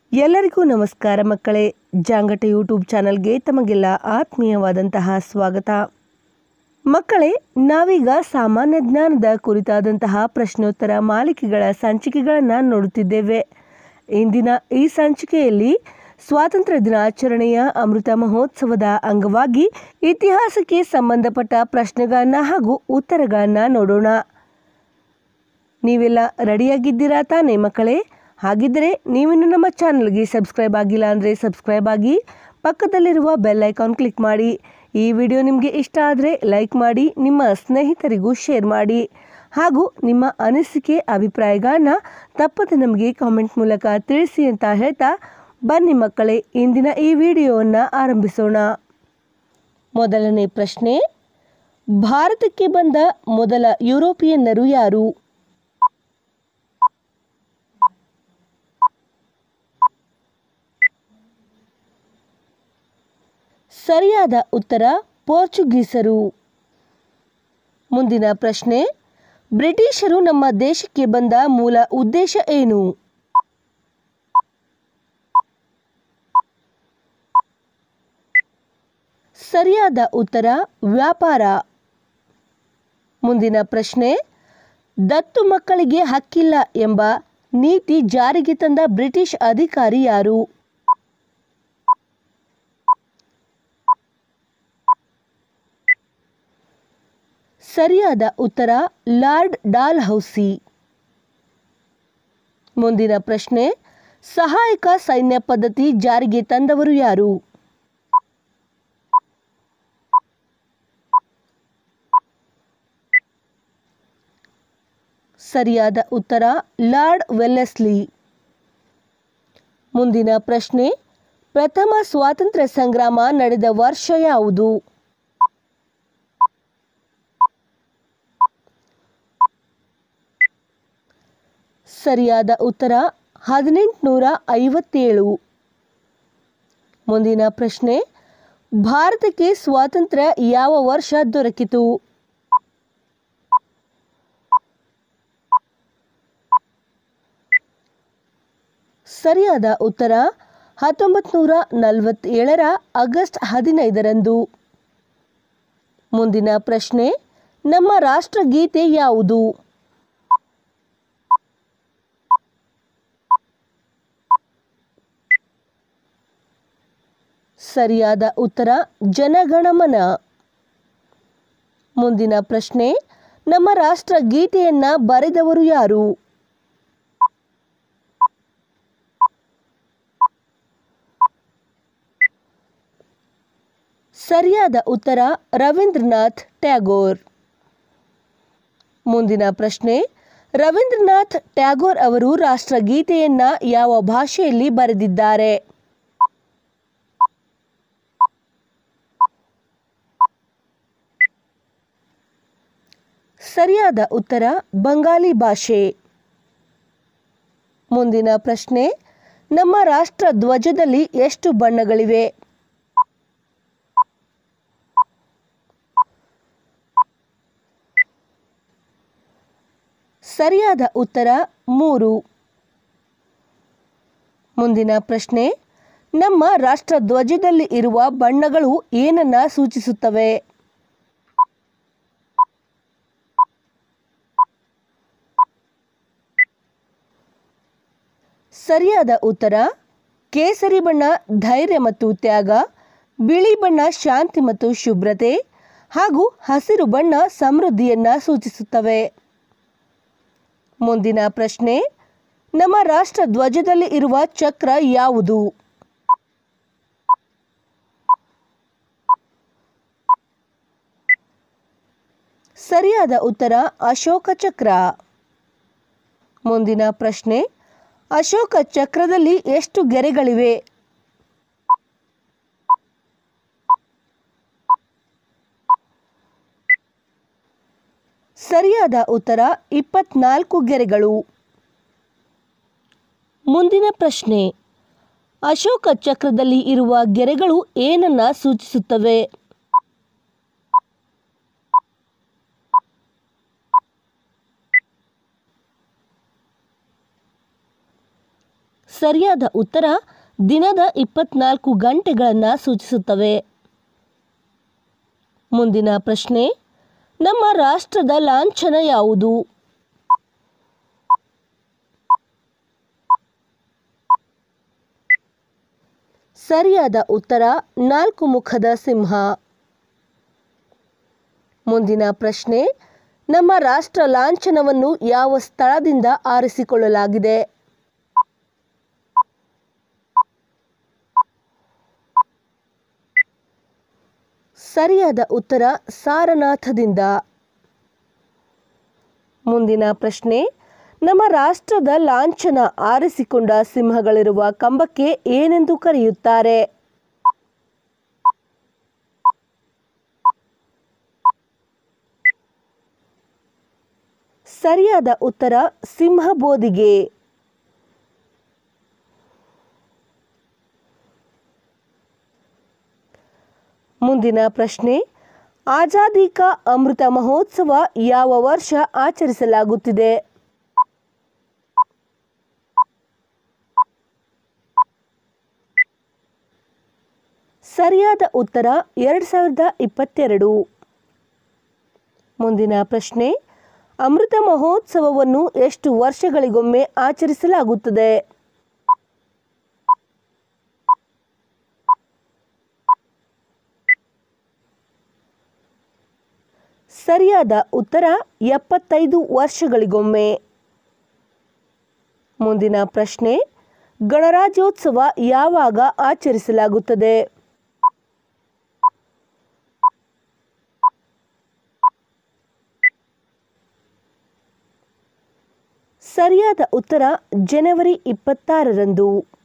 ಎಲ್ಲರಿಗೂ ನಮಸ್ಕಾರ ಮಕ್ಕಳೇ ಜಾಂಗಟ ಯೂಟ್ಯೂಬ್ ಚಾನಲ್ಗೆ ತಮಗೆಲ್ಲ ಆತ್ಮೀಯವಾದಂತಹ ಸ್ವಾಗತ ಮಕ್ಕಳೇ ನಾವೀಗ ಸಾಮಾನ್ಯ ಜ್ಞಾನದ ಕುರಿತಾದಂತಹ ಪ್ರಶ್ನೋತ್ತರ ಮಾಲಿಕೆಗಳ ಸಂಚಿಕೆಗಳನ್ನು ನೋಡುತ್ತಿದ್ದೇವೆ ಇಂದಿನ ಈ ಸಂಚಿಕೆಯಲ್ಲಿ ಸ್ವಾತಂತ್ರ್ಯ ದಿನಾಚರಣೆಯ ಅಮೃತ ಮಹೋತ್ಸವದ ಅಂಗವಾಗಿ ಇತಿಹಾಸಕ್ಕೆ ಸಂಬಂಧಪಟ್ಟ ಪ್ರಶ್ನೆಗಳನ್ನು ಹಾಗೂ ಉತ್ತರಗಳನ್ನು ನೋಡೋಣ ನೀವೆಲ್ಲ ರೆಡಿಯಾಗಿದ್ದೀರಾ ತಾನೇ ಮಕ್ಕಳೇ ಹಾಗಿದ್ದರೆ ನೀವಿನ್ನು ನಮ್ಮ ಚಾನಲ್ಗೆ ಸಬ್ಸ್ಕ್ರೈಬ್ ಆಗಿಲ್ಲ ಅಂದರೆ ಸಬ್ಸ್ಕ್ರೈಬ್ ಆಗಿ ಪಕ್ಕದಲ್ಲಿರುವ ಬೆಲ್ ಐಕಾನ್ ಕ್ಲಿಕ್ ಮಾಡಿ ಈ ವಿಡಿಯೋ ನಿಮಗೆ ಇಷ್ಟ ಆದರೆ ಲೈಕ್ ಮಾಡಿ ನಿಮ್ಮ ಸ್ನೇಹಿತರಿಗೂ ಶೇರ್ ಮಾಡಿ ಹಾಗೂ ನಿಮ್ಮ ಅನಿಸಿಕೆ ಅಭಿಪ್ರಾಯಗಳನ್ನ ತಪ್ಪದೆ ನಮಗೆ ಕಾಮೆಂಟ್ ಮೂಲಕ ತಿಳಿಸಿ ಅಂತ ಹೇಳ್ತಾ ಬನ್ನಿ ಮಕ್ಕಳೇ ಇಂದಿನ ಈ ವಿಡಿಯೋವನ್ನು ಆರಂಭಿಸೋಣ ಮೊದಲನೇ ಪ್ರಶ್ನೆ ಭಾರತಕ್ಕೆ ಬಂದ ಮೊದಲ ಯುರೋಪಿಯನ್ನರು ಯಾರು ಸರಿಯಾದ ಉತ್ತರ ಪೋರ್ಚುಗೀಸರು ಮುಂದಿನ ಪ್ರಶ್ನೆ ಬ್ರಿಟಿಷರು ನಮ್ಮ ದೇಶಕ್ಕೆ ಬಂದ ಮೂಲ ಉದ್ದೇಶ ಏನು ಸರಿಯಾದ ಉತ್ತರ ವ್ಯಾಪಾರ ಮುಂದಿನ ಪ್ರಶ್ನೆ ದತ್ತು ಮಕ್ಕಳಿಗೆ ಹಕ್ಕಿಲ್ಲ ಎಂಬ ನೀತಿ ಜಾರಿಗೆ ತಂದ ಬ್ರಿಟಿಷ್ ಅಧಿಕಾರಿ ಯಾರು ಸರಿಯಾದ ಉತ್ತರ ಲಾರ್ಡ್ ಡಾಲ್ ಹೌಸಿ ಮುಂದಿನ ಪ್ರಶ್ನೆ ಸಹಾಯಕ ಸೈನ್ಯ ಪದ್ಧತಿ ಜಾರಿಗೆ ತಂದವರು ಯಾರು ಸರಿಯಾದ ಉತ್ತರ ಲಾರ್ಡ್ ವೆಲ್ಲೆಸ್ಲಿ ಮುಂದಿನ ಪ್ರಶ್ನೆ ಪ್ರಥಮ ಸ್ವಾತಂತ್ರ್ಯ ಸಂಗ್ರಾಮ ನಡೆದ ವರ್ಷ ಯಾವುದು ಸರಿಯಾದ ಉತ್ತರ ಹದಿನೆಂಟುನೂರ ಐವತ್ತೇಳು ಮುಂದಿನ ಪ್ರಶ್ನೆ ಭಾರತಕ್ಕೆ ಸ್ವಾತಂತ್ರ್ಯ ಯಾವ ವರ್ಷ ದೊರಕಿತು ಸರಿಯಾದ ಉತ್ತರ ಹತ್ತೊಂಬತ್ತು ನೂರ ನಲವತ್ತೇಳರ ಆಗಸ್ಟ್ ಹದಿನೈದರಂದು ಮುಂದಿನ ಪ್ರಶ್ನೆ ನಮ್ಮ ರಾಷ್ಟ್ರಗೀತೆ ಯಾವುದು ಸರಿಯಾದ ಉತ್ತರ ಜನಗಣಮನ ಮುಂದಿನ ಪ್ರಶ್ನೆ ನಮ್ಮ ರಾಷ್ಟ್ರಗೀತೆಯನ್ನ ಬರೆದವರು ಯಾರು ಸರಿಯಾದ ಉತ್ತರ ರವೀಂದ್ರನಾಥ್ ಟ್ಯಾಗೋರ್ ಮುಂದಿನ ಪ್ರಶ್ನೆ ರವೀಂದ್ರನಾಥ್ ಟ್ಯಾಗೋರ್ ಅವರು ರಾಷ್ಟ್ರಗೀತೆಯನ್ನ ಯಾವ ಭಾಷೆಯಲ್ಲಿ ಬರೆದಿದ್ದಾರೆ ಸರಿಯಾದ ಉತ್ತರ ಬಂಗಾಲಿ ಭಾಷೆ ಮುಂದಿನ ಪ್ರಶ್ನೆ ನಮ್ಮ ರಾಷ್ಟ್ರ ಧ್ವಜದಲ್ಲಿ ಎಷ್ಟು ಬಣ್ಣಗಳಿವೆ ಸರಿಯಾದ ಉತ್ತರ ಮೂರು ಮುಂದಿನ ಪ್ರಶ್ನೆ ನಮ್ಮ ರಾಷ್ಟ್ರ ಧ್ವಜದಲ್ಲಿ ಇರುವ ಬಣ್ಣಗಳು ಏನನ್ನ ಸೂಚಿಸುತ್ತವೆ ಸರಿಯಾದ ಉತ್ತರ ಕೇಸರಿ ಬಣ್ಣ ಧೈರ್ಯ ಮತ್ತು ತ್ಯಾಗ ಬಿಳಿ ಬಣ್ಣ ಶಾಂತಿ ಮತ್ತು ಶುಭ್ರತೆ ಹಾಗೂ ಹಸಿರು ಬಣ್ಣ ಸಮೃದ್ಧಿಯನ್ನ ಸೂಚಿಸುತ್ತವೆ ಮುಂದಿನ ಪ್ರಶ್ನೆ ನಮ್ಮ ರಾಷ್ಟ್ರ ಧ್ವಜದಲ್ಲಿ ಇರುವ ಚಕ್ರ ಯಾವುದು ಸರಿಯಾದ ಉತ್ತರ ಅಶೋಕ ಚಕ್ರ ಮುಂದಿನ ಪ್ರಶ್ನೆ ಅಶೋಕ ಚಕ್ರದಲ್ಲಿ ಎಷ್ಟು ಗೆರೆಗಳಿವೆ ಸರಿಯಾದ ಉತ್ತರ ಇಪ್ಪತ್ನಾಲ್ಕು ಗೆರೆಗಳು ಮುಂದಿನ ಪ್ರಶ್ನೆ ಅಶೋಕ ಚಕ್ರದಲ್ಲಿ ಇರುವ ಗೆರೆಗಳು ಏನನ್ನ ಸೂಚಿಸುತ್ತವೆ ಸರಿಯಾದ ಉತ್ತರ ದಿನದ ಇಪ್ಪತ್ನಾಲ್ಕು ಗಂಟೆಗಳನ್ನು ಸೂಚಿಸುತ್ತವೆ ಮುಂದಿನ ಪ್ರಶ್ನೆ ನಮ್ಮ ರಾಷ್ಟ್ರದ ಲಾಂಛನ ಯಾವುದು ಸರಿಯಾದ ಉತ್ತರ ನಾಲ್ಕು ಮುಖದ ಸಿಂಹ ಮುಂದಿನ ಪ್ರಶ್ನೆ ನಮ್ಮ ರಾಷ್ಟ್ರ ಲಾಂಛನವನ್ನು ಯಾವ ಸ್ಥಳದಿಂದ ಆರಿಸಿಕೊಳ್ಳಲಾಗಿದೆ ಸರಿಯಾದ ಉತ್ತರ ಸಾರನಾಥದಿಂದ ಮುಂದಿನ ಪ್ರಶ್ನೆ ನಮ್ಮ ರಾಷ್ಟ್ರದ ಲಾಂಛನ ಆರಿಸಿಕೊಂಡ ಸಿಂಹಗಳಿರುವ ಕಂಬಕ್ಕೆ ಏನೆಂದು ಕರೆಯುತ್ತಾರೆ ಸರಿಯಾದ ಉತ್ತರ ಸಿಂಹಬೋಧಿಗೆ ಮುಂದಿನ ಪ್ರಶ್ನೆ ಆಜಾದಿ ಕಾ ಅಮೃತ ಮಹೋತ್ಸವ ಯಾವ ವರ್ಷ ಆಚರಿಸಲಾಗುತ್ತಿದೆ ಸರಿಯಾದ ಉತ್ತರ ಎರಡು ಸಾವಿರದ ಇಪ್ಪತ್ತೆರಡು ಮುಂದಿನ ಪ್ರಶ್ನೆ ಅಮೃತ ಮಹೋತ್ಸವವನ್ನು ಎಷ್ಟು ವರ್ಷಗಳಿಗೊಮ್ಮೆ ಆಚರಿಸಲಾಗುತ್ತದೆ ಸರಿಯಾದ ಉತ್ತರ ಎಪ್ಪತ್ತೈದು ವರ್ಷಗಳಿಗೊಮ್ಮೆ ಮುಂದಿನ ಪ್ರಶ್ನೆ ಗಣರಾಜ್ಯೋತ್ಸವ ಯಾವಾಗ ಆಚರಿಸಲಾಗುತ್ತದೆ ಸರಿಯಾದ ಉತ್ತರ ಜನವರಿ ಇಪ್ಪತ್ತಾರರಂದು